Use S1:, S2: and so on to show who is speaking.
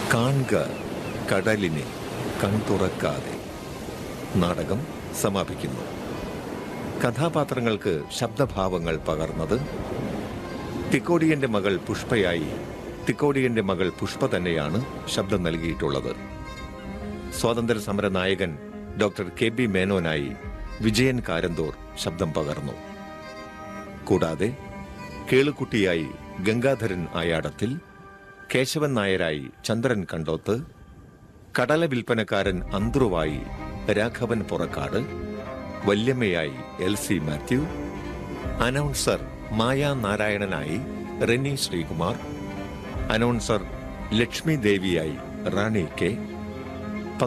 S1: കാൺക കടലിനെ കൺതുറക്കാതെ നാടകം സമാപിക്കുന്നു കഥാപാത്രങ്ങൾക്ക് ശബ്ദഭാവങ്ങൾ പകർന്നത് തിക്കോടിയന്റെ മകൾ പുഷ്പയായി തിക്കോടിയന്റെ മകൾ പുഷ്പ തന്നെയാണ് ശബ്ദം നൽകിയിട്ടുള്ളത് സ്വാതന്ത്ര്യ സമര നായകൻ ഡോക്ടർ കെ ബി മേനോനായി വിജയൻ കാരന്തൂർ ശബ്ദം പകർന്നു കൂടാതെ കേളുകുട്ടിയായി ഗംഗാധരൻ ആയാടത്തിൽ കേശവൻ നായരായി ചന്ദ്രൻ കണ്ടോത്ത് കടല വിൽപ്പനക്കാരൻ അന്ത്രുവായി രാഘവൻ പുറക്കാട് വല്യമ്മയായി L C Mathew announcer Maya നാരായണനായി റെനി ശ്രീകുമാർ അനൗൺസർ ലക്ഷ്മി ദേവിയായി റാണി കെ